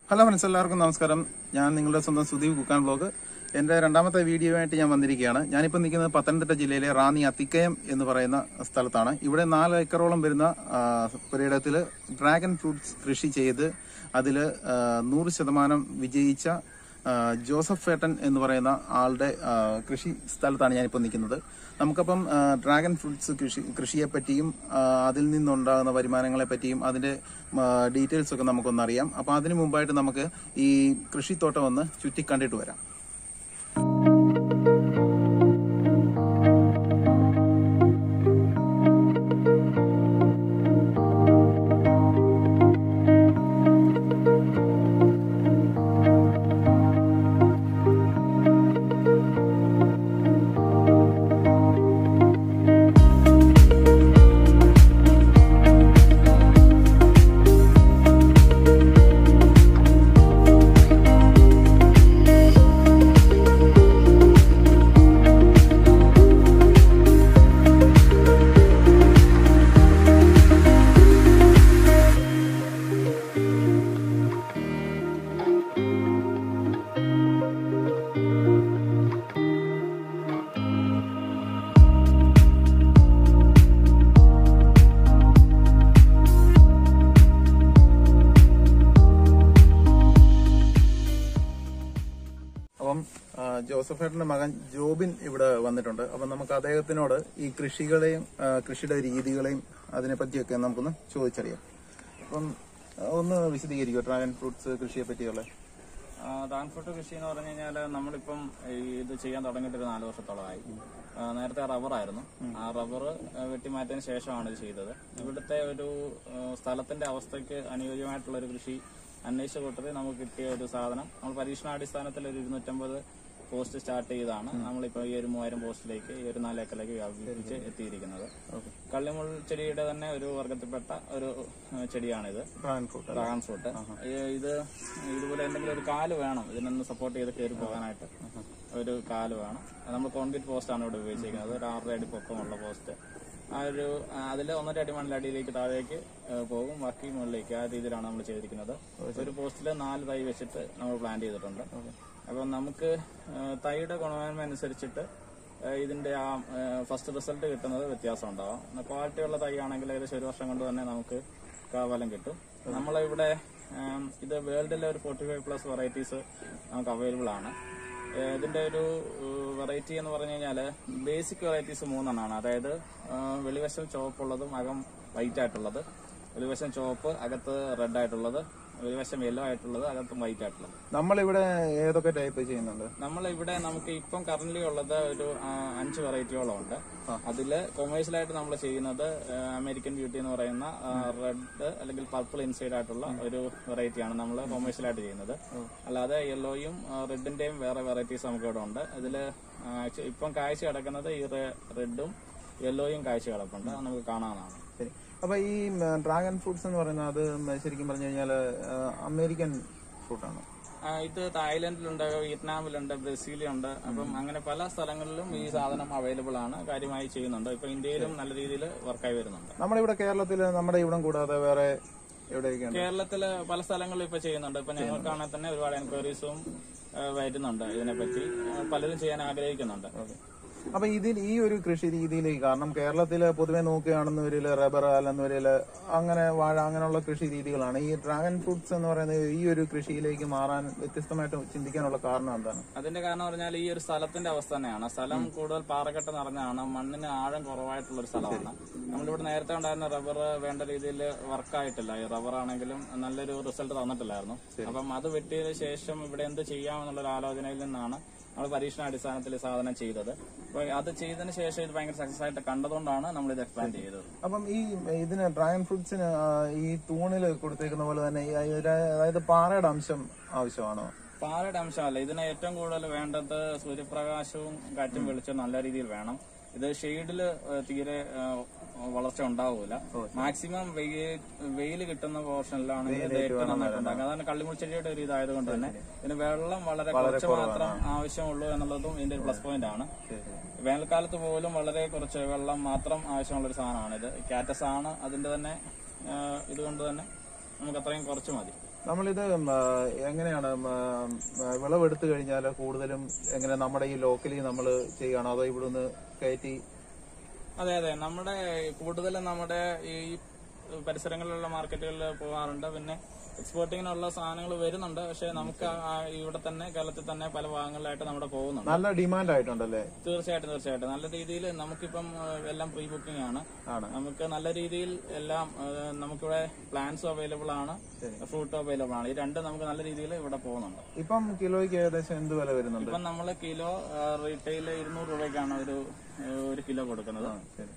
Hello friends എല്ലാവർക്കും നമസ്കാരം ഞാൻ നിങ്ങളുടെ സ്വന്തം സുദീപ് കുക്കാൻ ബ്ലോഗ് എൻ്റെ രണ്ടാമത്തെ വീഡിയോ ആയിട്ട് ഞാൻ വന്നിരിക്കുകയാണ് ഞാനിപ്പോൾ നിൽക്കുന്നത് പത്തനംതിട്ട ജില്ലയിലെ റാന്നി അത്തിക്കയം എന്ന് പറയുന്ന സ്ഥലത്താണ് ഇവിടെ നാല് ഏക്കറോളം വരുന്ന ആ, പുരയിടത്തിൽ ഡ്രാഗൺ ഫ്രൂട്ട്സ് കൃഷി ചെയ്ത് അതിൽ നൂറ് ശതമാനം വിജയിച്ച ആ, ജോസഫ് ഫേട്ടൻ എന്ന് പറയുന്ന ആളുടെ ആ, കൃഷി സ്ഥലത്താണ് ഞാനിപ്പോൾ നിൽക്കുന്നത് നമുക്കപ്പം ആ, ഡ്രാഗൺ ഫ്രൂട്ട്സ് കൃഷി കൃഷിയെ പറ്റിയും ആ, അതിൽ നിന്നുണ്ടാകുന്ന വരുമാനങ്ങളെ പറ്റിയും അതിന്റെ ആ, ഡീറ്റെയിൽസ് ഒക്കെ നമുക്കൊന്നറിയാം അപ്പോൾ അതിനു മുമ്പായിട്ട് നമുക്ക് ഈ കൃഷിത്തോട്ടം ഒന്ന് ചുറ്റി കണ്ടിട്ട് വരാം അപ്പം ആ, ജോസഫ് ഏട്ടന്റെ മകൻ ജോബിൻ ഇവിടെ വന്നിട്ടുണ്ട് അപ്പം നമുക്ക് അദ്ദേഹത്തിനോട് ഈ കൃഷികളെയും ആ, കൃഷിയുടെ രീതികളെയും അതിനെപ്പറ്റിയൊക്കെ നമുക്കൊന്ന് ചോദിച്ചറിയാം അപ്പം ആ, ഒന്ന് വിശദീകരിക്കുക ഡ്രാഗൺ ഫ്രൂട്ട്സ് കൃഷിയെ പറ്റിയുള്ള ട്രാൻസ്പോർട്ട് കൃഷി എന്ന് പറഞ്ഞു കഴിഞ്ഞാൽ നമ്മളിപ്പം ഈ ഇത് ചെയ്യാൻ തുടങ്ങിയിട്ട് ഒരു നാല് വർഷത്തോളമായി ആ, നേരത്തെ റബ്ബറായിരുന്നു ആ റബ്ബർ വെട്ടിമാറ്റിയതിന് ശേഷമാണ് ഇത് ചെയ്തത് ഇവിടുത്തെ ഒരു ആ, സ്ഥലത്തിന്റെ അവസ്ഥയ്ക്ക് അനുയോജ്യമായിട്ടുള്ള ഒരു കൃഷി അന്വേഷിച്ച കൂട്ടത്തിൽ നമുക്ക് കിട്ടിയ ഒരു സാധനം നമ്മൾ പരീക്ഷണാടിസ്ഥാനത്തിൽ ഒരു ഇരുന്നൂറ്റമ്പത് പോസ്റ്റ് സ്റ്റാർട്ട് ചെയ്താണ് നമ്മളിപ്പോൾ ഈ ഒരു മൂവായിരം പോസ്റ്റിലേക്ക് ഈ ഒരു നാല് ഏക്കറിലേക്ക് വ്യാപിപ്പിച്ച് എത്തിയിരിക്കുന്നത് കള്ളിമുൾ ചെടിയുടെ തന്നെ ഒരു വർഗത്തിൽപ്പെട്ട ഒരു ആ, ചെടിയാണിത് ഡ്രാഗൺ ഫ്രൂട്ട് ഡ്രാഗൺ ഫ്രൂട്ട് ഇത് ഇതുപോലെ എന്തെങ്കിലും ഒരു കാല് വേണം ഇതിനൊന്ന് സപ്പോർട്ട് ചെയ്ത് കയറി പോകാനായിട്ട് ഒരു കാല് വേണം നമ്മൾ കോൺക്രീറ്റ് പോസ്റ്റ് ആണ് ഇവിടെ ഉപയോഗിച്ചിരിക്കുന്നത് ഒരു ആറര അടി പൊക്കമുള്ള പോസ്റ്റ് ആ ഒരു അതിൽ ഒന്നര അടി മണലടിയിലേക്ക് താഴേക്ക് ആ, പോകും ബാക്കി മുകളിലേക്ക് ആ രീതിയിലാണ് നമ്മൾ ചെയ്തിരിക്കുന്നത് ഒരു പോസ്റ്റിൽ നാല് തൈ വെച്ചിട്ട് നമ്മൾ പ്ലാൻ ചെയ്തിട്ടുണ്ട് അപ്പം നമുക്ക് ആ, തൈയുടെ ഗുണമേന്മ അനുസരിച്ചിട്ട് ആ, ഇതിന്റെ ആ ഫസ്റ്റ് റിസൾട്ട് കിട്ടുന്നത് വ്യത്യാസം ഉണ്ടാവാം ക്വാളിറ്റിയുള്ള തൈ ആണെങ്കിൽ ഏകദേശം ഒരു വർഷം കൊണ്ട് തന്നെ നമുക്ക് കാവലം കിട്ടും നമ്മളിവിടെ ആം, ഇത് വേൾഡിലെ ഒരു ഫോർട്ടി ഫൈവ് പ്ലസ് വെറൈറ്റീസ് നമുക്ക് അവൈലബിൾ ആണ് ഏ, ഇതിന്റെ ഒരു വെറൈറ്റി എന്ന് പറഞ്ഞു കഴിഞ്ഞാൽ ബേസിക് വെറൈറ്റീസ് മൂന്നെണ്ണമാണ് അതായത് ആ, വെളിവശം ചുവപ്പുള്ളതും അകം വൈറ്റ് ആയിട്ടുള്ളത് വെളിവശം ചുവപ്പ് അകത്ത് റെഡ് ആയിട്ടുള്ളത് വെളിവശം യെല്ലോ ആയിട്ടുള്ളത് അകത്തും വൈറ്റ് ആയിട്ടുള്ളത് നമ്മളിവിടെ ഏതൊക്കെ ടൈപ്പ് ചെയ്യുന്നുണ്ട് നമ്മൾ ഇവിടെ നമുക്ക് ഇപ്പം കറന്റ് ഉള്ളത് ഒരു ആ, അഞ്ച് വെറൈറ്റിയോളം ഉണ്ട് അതില് കൊമേഴ്ഷ്യലായിട്ട് നമ്മൾ ചെയ്യുന്നത് ആ, അമേരിക്കൻ ബ്യൂട്ടി എന്ന് പറയുന്ന റെഡ് അല്ലെങ്കിൽ പർപ്പിൾ ഇൻസൈഡ് ആയിട്ടുള്ള ഒരു വെറൈറ്റിയാണ് നമ്മൾ കൊമേഴ്ഷ്യലായിട്ട് ചെയ്യുന്നത് അല്ലാതെ യെല്ലോയും റെഡിന്റെയും വേറെ വെറൈറ്റീസ് നമുക്ക് ഇവിടെ ഉണ്ട് ഇതില് ആ, actu- ഇപ്പം കാഴ്ച കിടക്കുന്നത് ഈ റെഡും യെല്ലോയും കാഴ്ച കിടപ്പുണ്ട് അത് നമുക്ക് കാണാവുന്നതാണ് ശരി അപ്പൊ ഈ ഡ്രാഗൺ ഫ്രൂട്ട്സ് എന്ന് പറയുന്നത് അത് ശരിക്കും പറഞ്ഞു കഴിഞ്ഞാൽ അമേരിക്കൻ ഫ്രൂട്ടാണ് ആ, ഇത് തായ്ലൻഡിലുണ്ട് വിയറ്റ്നാമിലുണ്ട് ബ്രസീലിലുണ്ട് അപ്പം അങ്ങനെ പല സ്ഥലങ്ങളിലും ഈ സാധനം അവൈലബിൾ ആണ് കാര്യമായി ചെയ്യുന്നുണ്ട് ഇപ്പൊ ഇന്ത്യയിലും നല്ല രീതിയിൽ വർക്കായി വരുന്നുണ്ട് നമ്മുടെ കേരളത്തിൽ നമ്മുടെ ഇവിടം കൂടാതെ വേറെ എവിടെയൊക്കെയാണ് കേരളത്തില് പല സ്ഥലങ്ങളിലും ഇപ്പൊ ചെയ്യുന്നുണ്ട് ഇപ്പൊ ഞങ്ങൾക്കാണെങ്കിൽ തന്നെ ഒരുപാട് എൻക്വയറീസും വരുന്നുണ്ട് ഇതിനെപ്പറ്റി ആ, പലരും ചെയ്യാൻ ആഗ്രഹിക്കുന്നുണ്ട് അപ്പൊ ഇതിൽ ഈ ഒരു കൃഷി രീതിയിലേക്ക് കാരണം കേരളത്തില് പൊതുവെ നോക്കുകയാണെന്നവരില് റബ്ബർ അല്ലെന്നവരില് അങ്ങനെ വാഴ അങ്ങനെയുള്ള കൃഷി രീതികളാണ് ഈ ഡ്രാഗൺ ഫ്രൂട്ട്സ് എന്ന് പറയുന്നത് ഈ ഒരു കൃഷിയിലേക്ക് മാറാൻ വ്യത്യസ്തമായിട്ട് ചിന്തിക്കാനുള്ള കാരണം എന്താണ് അതിന്റെ കാരണം പറഞ്ഞാൽ ഈ ഒരു സ്ഥലത്തിന്റെ അവസ്ഥ തന്നെയാണ് സ്ഥലം കൂടുതൽ പാറക്കെട്ട് നിറഞ്ഞാണ് മണ്ണിന് ആഴം കുറവായിട്ടുള്ള ഒരു സ്ഥലമാണ് നമ്മളിവിടെ നേരത്തെ ഉണ്ടായിരുന്ന റബ്ബർ വേണ്ട രീതിയിൽ വർക്കായിട്ടില്ല ഈ റബ്ബർ ആണെങ്കിലും നല്ലൊരു റിസൾട്ട് തന്നിട്ടില്ലായിരുന്നു അപ്പം അത് വെട്ടിയതിനു ശേഷം ഇവിടെ എന്ത് ചെയ്യാമെന്നുള്ള ഒരു ആലോചനയിൽ നിന്നാണ് നമ്മൾ പരീക്ഷണാടിസ്ഥാനത്തിൽ ഈ സാധനം ചെയ്തത് അപ്പൊ അത് ചെയ്തതിന് ശേഷം ഇത് ഭയങ്കര സക്സസ് ആയിട്ട് കണ്ടതുകൊണ്ടാണ് നമ്മൾ ഇത് എക്സ്പാൻഡ് ചെയ്തത് അപ്പം ഈ ഇതിന് ഡ്രാഗൺ ഫ്രൂട്ട്സിന് ആ, ഈ തൂണിൽ കൊടുത്തേക്കുന്ന പോലെ തന്നെ ഈ ഒരു- അതായത് പാറയുടെ അംശം ആവശ്യമാണോ പാറയുടെ അംശമല്ല ഇതിന് ഏറ്റവും കൂടുതൽ വേണ്ടത് സൂര്യപ്രകാശവും കാറ്റും വെളിച്ചവും നല്ല രീതിയിൽ വേണം ഇത് ഷെയ്ഡിൽ തീരെ ആ, വളർച്ച ഉണ്ടാവൂല മാക്സിമം വെയിൽ കിട്ടുന്ന പോർഷനിലാണ് ഇത് ഏറ്റവും നന്നായിട്ട് ഉണ്ടാക്കുക അതാണ് കള്ളിമുൾച്ചെടിയുടെ ഒരു ഇതായതുകൊണ്ട് തന്നെ ഇതിന് വെള്ളം വളരെ കുറച്ച് മാത്രം ആവശ്യമുള്ളൂ എന്നുള്ളതും ഇതിന്റെ ഒരു പ്ലസ് പോയിന്റ് ആണ് വേനൽക്കാലത്ത് പോലും വളരെ കുറച്ച് വെള്ളം മാത്രം ആവശ്യമുള്ള ഒരു സാധനമാണ് ഇത് കാറ്റസ് ആണ് അതിന്റെ തന്നെ ആ, ഇതുകൊണ്ട് തന്നെ നമുക്ക് അത്രയും കുറച്ച് മതി നമ്മളിത് ഉം, ആ, എങ്ങനെയാണ് ഉം, ആ, ആ, വിളവെടുത്തു കഴിഞ്ഞാൽ കൂടുതലും എങ്ങനെ നമ്മുടെ ഈ ലോക്കലി നമ്മൾ ചെയ്യുകയാണോ അതോ ഇവിടുന്ന് കയറ്റി അതെ അതെ നമ്മുടെ കൂടുതലും നമ്മുടെ ഈ പരിസരങ്ങളിലുള്ള മാർക്കറ്റുകളിൽ പോകാറുണ്ട് പിന്നെ എക്സ്പോർട്ടിങ്ങിനുള്ള സാധനങ്ങൾ വരുന്നുണ്ട് പക്ഷെ നമുക്ക് ആ- ആ ഇവിടെ തന്നെ കേരളത്തിൽ തന്നെ പല ഭാഗങ്ങളിലായിട്ട് നമ്മുടെ പോകുന്നുണ്ട് നല്ല ഡിമാൻഡ് ആയിട്ടുണ്ടല്ലേ തീർച്ചയായിട്ടും തീർച്ചയായിട്ടും നല്ല രീതിയിൽ നമുക്കിപ്പം ഏഹ്, എല്ലാം പ്രീ ബുക്കിംഗ് ആണ് ആണ് നമുക്ക് നല്ല രീതിയിൽ എല്ലാം ഏഹ്, നമുക്കിവിടെ പ്ലാൻസ് അവൈലബിൾ ആണ് ഫ്രൂട്ട് അവൈലബിൾ ആണ് ഈ രണ്ട് നമുക്ക് നല്ല രീതിയിൽ ഇവിടെ പോകുന്നുണ്ട് ഇപ്പം കിലോയ്ക്ക് ഏകദേശം എന്ത് വില വരുന്നുണ്ട് ഇപ്പം നമ്മൾ കിലോ റീറ്റെയിൽ ഇരുന്നൂറ് രൂപയ്ക്കാണ് ഒരു ഏഹ്, ഒരു കിലോ കൊടുക്കുന്നത് ശരി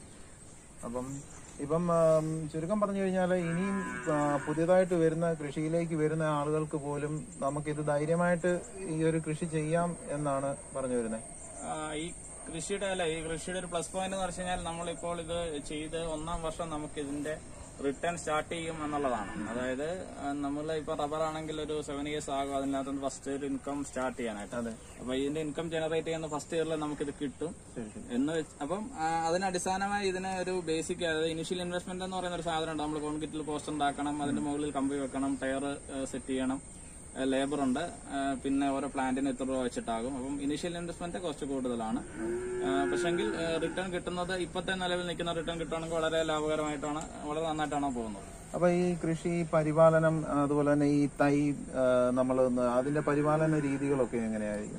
അപ്പം ഇപ്പം ആം, ചുരുക്കം പറഞ്ഞു കഴിഞ്ഞാൽ ഇനിയും ആ, പുതിയതായിട്ട് വരുന്ന കൃഷിയിലേക്ക് വരുന്ന ആളുകൾക്ക് പോലും നമുക്കിത് ധൈര്യമായിട്ട് ഈ ഒരു കൃഷി ചെയ്യാം എന്നാണ് പറഞ്ഞു വരുന്നത് ആ, ഈ കൃഷിയുടെ അല്ല ഈ കൃഷിയുടെ ഒരു പ്ലസ് പോയിന്റ് എന്ന് വെച്ച് കഴിഞ്ഞാൽ നമ്മളിപ്പോൾ ഇത് ചെയ്ത് ഒന്നാം വർഷം നമുക്ക് ഇതിന്റെ റിട്ടേൺ സ്റ്റാർട്ട് ചെയ്യും എന്നുള്ളതാണ് അതായത് നമ്മൾ ഇപ്പൊ റബ്ബർ ആണെങ്കിൽ ഒരു സെവൻ ഇയേഴ്സ് ആകും അതിനകത്ത് ഫസ്റ്റ് ഒരു ഇൻകം സ്റ്റാർട്ട് ചെയ്യാനായിട്ട് അതെ അപ്പൊ ഇതിന്റെ ഇൻകം ജനറേറ്റ് ചെയ്യുന്ന ഫസ്റ്റ് ഇയറിൽ നമുക്കിത് കിട്ടും ശരി ശരി എന്ന് വെച്ച് അപ്പം ആ, അതിന് അടിസ്ഥാനമായി ഇതിന് ഒരു ബേസിക് അതായത് ഇനിഷ്യൽ ഇൻവെസ്റ്റ്മെന്റ് എന്ന് പറയുന്ന ഒരു സാധനം ഉണ്ട് നമ്മൾ കോൺക്രീറ്റിൽ പോസ്റ്റ് ഉണ്ടാക്കണം അതിന്റെ മുകളിൽ കമ്പി വെക്കണം ടയർ സെറ്റ് ചെയ്യണം ലേബർ ഉണ്ട് ആ, പിന്നെ ഓരോ പ്ലാന്റിന് ഇത്ര രൂപ വെച്ചിട്ടാകും അപ്പം ഇനിഷ്യൽ ഇൻവെസ്റ്റ്മെന്റ് കുറച്ച് കൂടുതലാണ് ആ, പക്ഷെങ്കിൽ റിട്ടേൺ കിട്ടുന്നത് ഇപ്പോഴത്തെ നിലവിൽ നിൽക്കുന്ന റിട്ടേൺ കിട്ടുകയാണെങ്കിൽ വളരെ ലാഭകരമായിട്ടാണ് വളരെ നന്നായിട്ടാണ് പോകുന്നത് അപ്പൊ ഈ കൃഷി പരിപാലനം അതുപോലെ തന്നെ ഈ തൈ നമ്മൾ അതിന്റെ പരിപാലന രീതികളൊക്കെ എങ്ങനെയായിരിക്കും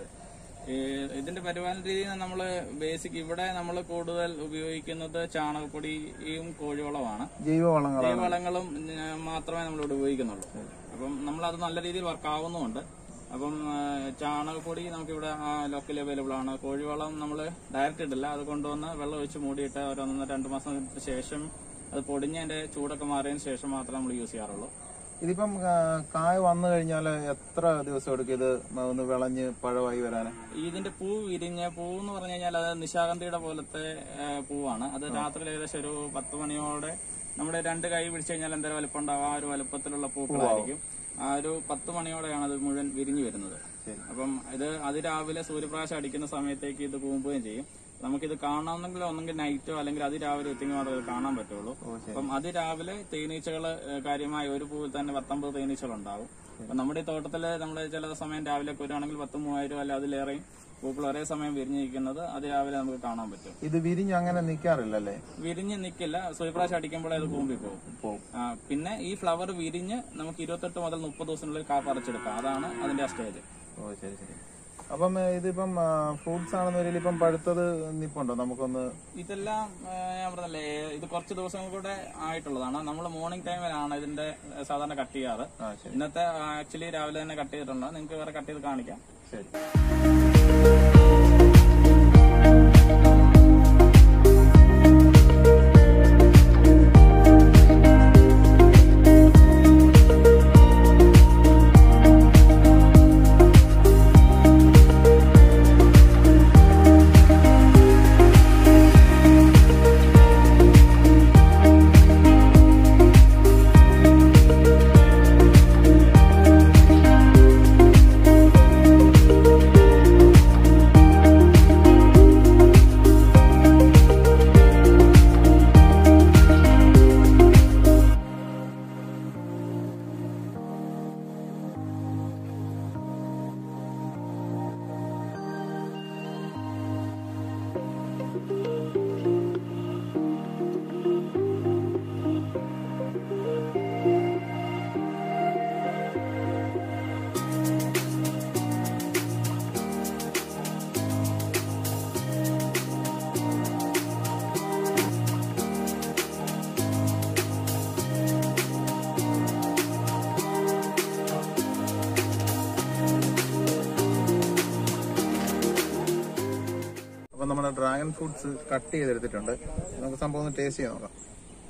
ഈ ഇതിന്റെ പരിപാലന രീതി നമ്മൾ ബേസിക് ഇവിടെ നമ്മൾ കൂടുതൽ ഉപയോഗിക്കുന്നത് ചാണകപ്പൊടിയും കോഴിവളമാണ് ജൈവവളങ്ങളാണ് ജൈവവളങ്ങളും ഉം, മാത്രമേ നമ്മൾ ഇവിടെ ഉപയോഗിക്കുന്നുള്ളൂ അപ്പം നമ്മൾ അത് നല്ല രീതിയിൽ വർക്ക് ആവുന്നുമുണ്ട് അപ്പം ആ, ചാണകപ്പൊടി നമുക്കിവിടെ ലോക്കലി അവൈലബിൾ ആണ് കോഴിവളം നമ്മൾ ഡയറക്റ്റ് ഇടില്ല അത് കൊണ്ടുവന്ന് വെള്ളം ഒഴിച്ച് മൂടിയിട്ട് ഒരു ഒന്നര രണ്ട് മാസത്തിന് ശേഷം അത് പൊടിഞ്ഞ് അതിന്റെ ചൂടൊക്കെ മാറിയതിന് ശേഷം മാത്രമേ നമ്മൾ യൂസ് ചെയ്യാറുള്ളൂ ഇതിപ്പം ആ, കായ വന്നു കഴിഞ്ഞാൽ എത്ര ദിവസം എടുക്കും ഇത് ഒന്ന് വിളഞ്ഞ് പഴമായി വരാൻ ഇതിന്റെ പൂ വിരിഞ്ഞ പൂ എന്ന് പറഞ്ഞു കഴിഞ്ഞാൽ അത് നിശാഗന്ധിയുടെ പോലത്തെ ആ, പൂവാണ് അത് രാത്രി ഏകദേശം ഒരു പത്ത് മണിയോടെ നമ്മുടെ രണ്ട് കൈ പിടിച്ചു കഴിഞ്ഞാൽ എന്തായാലും വലുപ്പം ഉണ്ടാവും ആ ഒരു വലുപ്പത്തിലുള്ള പൂക്കളായിരിക്കും ആ ഒരു പത്ത് മണിയോടെയാണ് അത് മുഴുവൻ വിരിഞ്ഞു വരുന്നത് ശരി. അപ്പം ഇത് അതിരാവിലെ സൂര്യപ്രകാശം അടിക്കുന്ന സമയത്തേക്ക് ഇത് കൂമ്പുകയും ചെയ്യും നമുക്കിത് കാണണമെങ്കിൽ ഒന്നെങ്കിൽ നൈറ്റോ അല്ലെങ്കിൽ അതിരാവിലെ എത്തിയെങ്കിൽ മാത്രമേ ഇത് കാണാൻ പറ്റുള്ളൂ ഓ ശരി അപ്പം അതിരാവിലെ തേനീച്ചകൾ കാര്യമായി ഒരു പൂവിൽ തന്നെ പത്തൊമ്പത് തേനീച്ചകൾ ഉണ്ടാവും അപ്പൊ നമ്മുടെ ഈ തോട്ടത്തില് നമ്മൾ ചില സമയം രാവിലെ വരുവാണെങ്കിൽ പത്ത് മൂവായിരം അല്ല അതിലേറെയും പൂക്കൾ ഒരേ സമയം വിരിഞ്ഞിരിക്കുന്നത് അതിരാവിലെ നമുക്ക് കാണാൻ പറ്റും ഇത് വിരിഞ്ഞ് അങ്ങനെ നിൽക്കാറില്ലല്ലേ വിരിഞ്ഞ് നിക്കില്ല സൂര്യപ്രകാശം അടിക്കുമ്പോഴേ അത് കൂമ്പി പോകും പോകും ആ, പിന്നെ ഈ ഫ്ലവർ വിരിഞ്ഞ് നമുക്ക് ഇരുപത്തെട്ട് മുതൽ മുപ്പത് ദിവസത്തിനുള്ളിൽ കാ പറിച്ചെടുക്കാം അതാണ് അതിന്റെ ആ സ്റ്റേജ് ഓ ശരി ശരി അപ്പം ഏ, ഇതിപ്പം ഫ്രൂട്ട്സ് ആണെന്ന് വരില്ല ഇപ്പം പഴുത്തത് നിപ്പുണ്ടോ നമുക്കൊന്ന് ഇതെല്ലാം ആ, ഞാൻ പറഞ്ഞല്ലേ ഇത് കുറച്ച് ദിവസം കൂടെ ആയിട്ടുള്ളതാണ് നമ്മൾ മോർണിംഗ് ടൈമിലാണ് ഇതിന്റെ ആ, സാധാരണ കട്ട് ചെയ്യാറ് ആ ശരി ഇന്നത്തെ ആക്ച്വലി രാവിലെ തന്നെ കട്ട് ചെയ്തിട്ടുണ്ട് നിങ്ങൾക്ക് വേറെ കട്ട് ചെയ്ത് കാണിക്കാം ശരി അപ്പൊ നമ്മുടെ ഡ്രാഗൺ ഫ്രൂട്ട്സ് കട്ട് ചെയ്തെടുത്തിട്ടുണ്ട് നമുക്ക് സംഭവം ഒന്ന് ടേസ്റ്റ് ചെയ്ത് നോക്കാം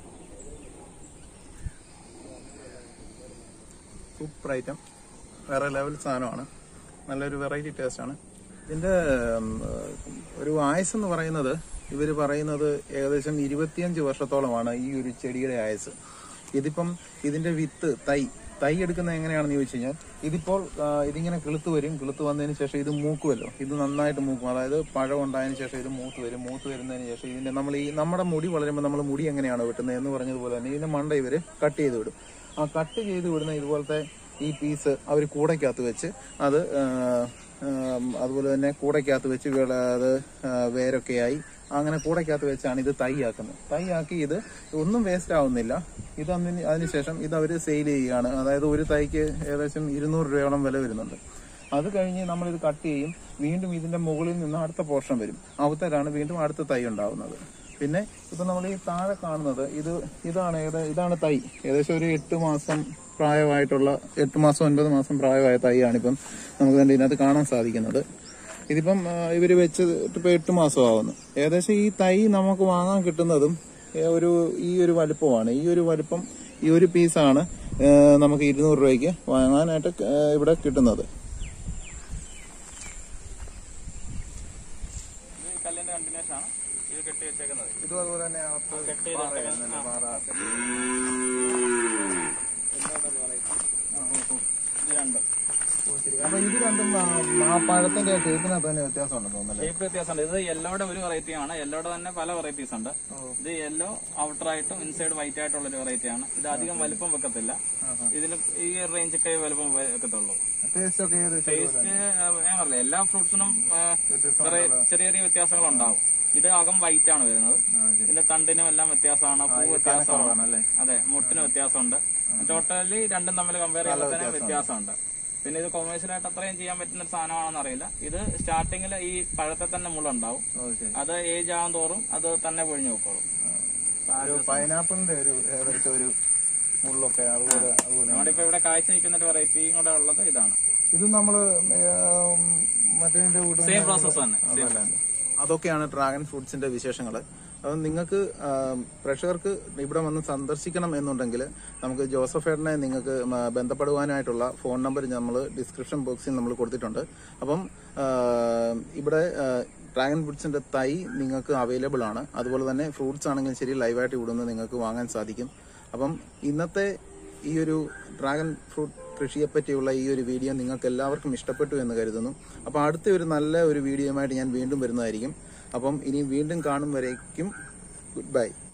സൂപ്പർ ഐറ്റം വേറെ ലെവൽ സാധനമാണ് നല്ലൊരു വെറൈറ്റി ടേസ്റ്റ് ആണ് ഇതിന്റെ ഉം, ഒരു ആയുസ് എന്ന് പറയുന്നത് ഇവര് പറയുന്നത് ഏകദേശം ഇരുപത്തിയഞ്ച് വർഷത്തോളമാണ് ഈ ഒരു ചെടിയുടെ ആയുസ് ഇതിപ്പം ഇതിന്റെ വിത്ത് തൈ തൈ എടുക്കുന്നത് എങ്ങനെയാണെന്ന് ചോദിച്ചു കഴിഞ്ഞാൽ ഇതിപ്പോൾ ആ, ഇതിങ്ങനെ കിളുത്ത് വരും കിളുത്ത് വന്നതിന് ശേഷം ഇത് മൂക്കുമല്ലോ ഇത് നന്നായിട്ട് മൂക്കും അതായത് പഴം ഉണ്ടായതിനു ശേഷം ഇത് മൂത്ത് വരും മൂത്ത് വരുന്നതിന് ശേഷം ഇതിന്റെ നമ്മൾ ഈ നമ്മുടെ മുടി വളരുമ്പോൾ നമ്മൾ മുടി എങ്ങനെയാണ് വെട്ടുന്നത് എന്ന് പറഞ്ഞതുപോലെ തന്നെ ഇതിന്റെ മണ്ട ഇവര് കട്ട് ചെയ്ത് വിടും ആ കട്ട് ചെയ്ത് വിടുന്ന ഇതുപോലത്തെ ഈ പീസ് അവർ കൂടയ്ക്കകത്ത് വെച്ച് അത് ആ, ആം, അതുപോലെ തന്നെ കൂടയ്ക്കകത്ത് വെച്ച് വിള- അത് ആ, വേരൊക്കെയായി അങ്ങനെ കൂടയ്ക്കകത്ത് വെച്ചാണ് ഇത് തൈയാക്കുന്നത് തൈയാക്കി ഇത് ഒന്നും വേസ്റ്റ് ആവുന്നില്ല ഇത് അതിന് അതിനുശേഷം ഇത് അവർ സെയിൽ ചെയ്യുകയാണ് അതായത് ഒരു തൈക്ക് ഏകദേശം ഇരുന്നൂറ് രൂപയോളം വില വരുന്നുണ്ട് അത് കഴിഞ്ഞ് നമ്മളിത് കട്ട് ചെയ്യും വീണ്ടും ഇതിന്റെ മുകളിൽ നിന്ന് അടുത്ത പോർഷൻ വരും അവത്തരാണ് വീണ്ടും അടുത്ത തൈ ഉണ്ടാവുന്നത് പിന്നെ ഇപ്പൊ നമ്മൾ ഈ താഴെ കാണുന്നത് ഇത് ഇതാണ് ഏക- ഇതാണ് തൈ ഏകദേശം ഒരു എട്ട് മാസം പ്രായമായിട്ടുള്ള എട്ട് മാസം ഒൻപത് മാസം പ്രായമായ തൈയാണ് ഇപ്പം നമുക്ക് കണ്ട് ഇതിനകത്ത് കാണാൻ സാധിക്കുന്നത് ഇതിപ്പം ആ, ഇവര് വെച്ചത് ഇപ്പൊ എട്ട് മാസം ആവുന്നു ഏകദേശം ഈ തൈ നമുക്ക് വാങ്ങാൻ കിട്ടുന്നതും ഏ, ഒരു ഈ ഒരു വലുപ്പമാണ് ഈ ഒരു വലുപ്പം ഈ ഒരു പീസാണ് ഏ, നമുക്ക് ഇരുന്നൂറ് രൂപയ്ക്ക് വാങ്ങാനായിട്ട് ഏ, ഇവിടെ കിട്ടുന്നത് ഇത് ഈ കല്ലിന്റെ കണ്ടിന്യൂഷൻ ആണ് ഇത് കെട്ടി വെച്ചേക്കുന്നത് ഇതും അതുപോലെ തന്നെ കെട്ടി ചെയ്ത് വെച്ചേക്കുന്നത് ആ. ഇത് രണ്ടും അപ്പൊ ഇത് രണ്ടും ആ, ആ പഴത്തിന്റെ ഷേപ്പിനകത്ത് തന്നെ വ്യത്യാസം ഉണ്ടെന്ന് തോന്നുന്നല്ലേ ഷേപ്പ് വ്യത്യാസമുണ്ട് ഇത് യെല്ലോയുടെ ഒരു വെറൈറ്റി ആണ് യെല്ലോയുടെ തന്നെ പല വെറൈറ്റീസ് ഉണ്ട് ഇത് യെല്ലോ ഔട്ടർ ആയിട്ടും ഇൻസൈഡ് വൈറ്റ് ആയിട്ടുള്ള ഒരു വെറൈറ്റി ആണ് ഇത് അധികം വലിപ്പം വെക്കത്തില്ല ഇതിന് ഈ റേഞ്ചൊക്കെ വലുപ്പം വെക്കത്തുള്ളൂ ടേസ്റ്റ് ഒക്കെ ഏത് ടേസ്റ്റ് ഞാൻ പറഞ്ഞില്ല എല്ലാ ഫ്രൂട്ട്സിനും ചെറിയ ചെറിയ വ്യത്യാസങ്ങൾ ഉണ്ടാവും ഇത് അകം വൈറ്റ് ആണ് വരുന്നത് ഇതിന്റെ തണ്ടിനും എല്ലാം വ്യത്യാസമാണ് പൂ വ്യത്യാസമാണ് അല്ലേ അതെ മുട്ടിന് വ്യത്യാസമുണ്ട് ടോട്ടലി രണ്ടും തമ്മിൽ കമ്പയർ ചെയ്യുമ്പോൾ തന്നെ വ്യത്യാസമുണ്ട് പിന്നെ ഇത് കൊമേഴ്ഷ്യലായിട്ട് അത്രയും ചെയ്യാൻ പറ്റുന്ന ഒരു സാധനമാണെന്ന് അറിയില്ല ഇത് സ്റ്റാർട്ടിങ്ങിൽ ഈ പഴത്തെ തന്നെ മുള്ളുണ്ടാവും ഓ ശരി അത് ഏജ് ആകും തോറും അത് തന്നെ പൊഴിഞ്ഞു നോക്കോളും ഒരു പൈനാപ്പിളിന്റെ ഒരു ഏകദേശം ഒരു മുള്ളൊക്കെ അതുപോലെ അതുപോലെ നമ്മുടെ ഇപ്പൊ ഇവിടെ കാഴ്ച നിൽക്കുന്ന ഒരു വെറൈറ്റിയും കൂടെ ഉള്ളത് ഇതാണ് ഇത് നമ്മള് മറ്റേ കൂടെ സെയിം പ്രോസസ് തന്നെ അതൊക്കെയാണ് ഡ്രാഗൺ ഫ്രൂട്ട്സിന്റെ വിശേഷങ്ങൾ അപ്പം നിങ്ങൾക്ക് പ്രേക്ഷകർക്ക് ഇവിടെ വന്ന് സന്ദർശിക്കണം എന്നുണ്ടെങ്കിൽ നമുക്ക് ജോസഫ് ഏട്ടനെ നിങ്ങൾക്ക് മ, ബന്ധപ്പെടുവാനായിട്ടുള്ള ഫോൺ നമ്പർ നമ്മൾ ഡിസ്ക്രിപ്ഷൻ ബോക്സിൽ നമ്മൾ കൊടുത്തിട്ടുണ്ട് അപ്പം ആ, ഇവിടെ ഡ്രാഗൺ ഫ്രൂട്ട്സിന്റെ തൈ നിങ്ങൾക്ക് അവൈലബിൾ ആണ് അതുപോലെ തന്നെ ഫ്രൂട്ട്സ് ആണെങ്കിലും ശരി ലൈവായിട്ട് ഇവിടുന്ന് നിങ്ങൾക്ക് വാങ്ങാൻ സാധിക്കും അപ്പം ഇന്നത്തെ ഈ ഒരു ഡ്രാഗൺ ഫ്രൂട്ട് കൃഷിയെ പറ്റിയുള്ള ഈ ഒരു വീഡിയോ നിങ്ങൾക്ക് എല്ലാവർക്കും ഇഷ്ടപ്പെട്ടു എന്ന് കരുതുന്നു അപ്പോൾ അടുത്ത ഒരു നല്ല ഒരു വീഡിയോയുമായിട്ട് ഞാൻ വീണ്ടും വരുന്നതായിരിക്കും അപ്പം ഇനി വീണ്ടും കാണും വരേക്കും ഗുഡ് ബൈ